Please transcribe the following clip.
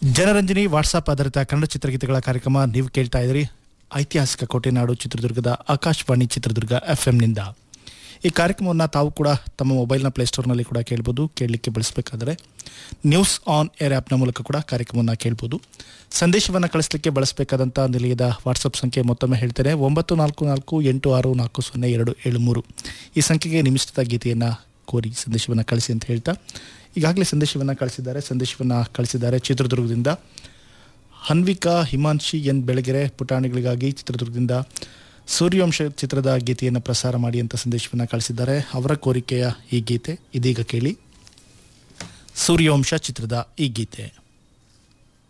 Janaranjani WhatsApp ಆಧಾರಿತ ಕನ್ನಡ ಚಿತ್ರಗೀತೆಗಳ ಕಾರ್ಯಕ್ರಮ ನೀವು ಕೇಳ್ತಾ ಇದ್ರಿ ಐತಿಹಾಸಿಕ ಕೋಟೆನಾಡು ಚಿತ್ರದುರ್ಗದ ಆಕಾಶವಾಣಿ ಚಿತ್ರದುರ್ಗ ಎಫ್ ನಿಂದ ಈ ಕಾರ್ಯಕ್ರಮವನ್ನು ತಾವು ಕೂಡ ತಮ್ಮ ಮೊಬೈಲ್ನ ಪ್ಲೇಸ್ಟೋರ್ನಲ್ಲಿ ಕೂಡ ಕೇಳ್ಬೋದು ಕೇಳಲಿಕ್ಕೆ ಬಳಸಬೇಕಾದ್ರೆ ನ್ಯೂಸ್ ಆನ್ ಏರ್ ಆ್ಯಪ್ನ ಮೂಲಕ ಕೂಡ ಕಾರ್ಯಕ್ರಮವನ್ನು ಕೇಳ್ಬೋದು ಸಂದೇಶವನ್ನು ಕಳಿಸಲಿಕ್ಕೆ ಬಳಸಬೇಕಾದಂಥ ನಿಲಯದ ವಾಟ್ಸಪ್ ಸಂಖ್ಯೆ ಮತ್ತೊಮ್ಮೆ ಹೇಳ್ತೇನೆ ಒಂಬತ್ತು ನಾಲ್ಕು ನಾಲ್ಕು ಎಂಟು ಆರು ನಾಲ್ಕು ಸೊನ್ನೆ ಎರಡು ಏಳು ಮೂರು ಈ ಸಂಖ್ಯೆಗೆ ನಿಮಿಷದ ಗೀತೆಯನ್ನು ಕೋರಿ ಸಂದೇಶವನ್ನು ಕಳಿಸಿ ಅಂತ ಹೇಳ್ತಾ ಈಗಾಗಲೇ ಸಂದೇಶವನ್ನು ಕಳಿಸಿದ್ದಾರೆ ಸಂದೇಶವನ್ನು ಕಳಿಸಿದ್ದಾರೆ ಚಿತ್ರದುರ್ಗದಿಂದ ಹನ್ವಿಕಾ ಹಿಮಾಂಶಿ ಎನ್ ಬೆಳಗೆರೆ ಪುಟಾಣಿಗಳಿಗಾಗಿ ಚಿತ್ರದುರ್ಗದಿಂದ ಸೂರ್ಯವಂಶ ಚಿತ್ರದ ಗೀತೆಯನ್ನು ಪ್ರಸಾರ ಮಾಡಿ ಅಂತ ಸಂದೇಶವನ್ನು ಕಳಿಸಿದ್ದಾರೆ ಅವರ ಕೋರಿಕೆಯ ಈ ಗೀತೆ ಇದೀಗ ಕೇಳಿ ಸೂರ್ಯವಂಶ ಚಿತ್ರದ ಈ ಗೀತೆ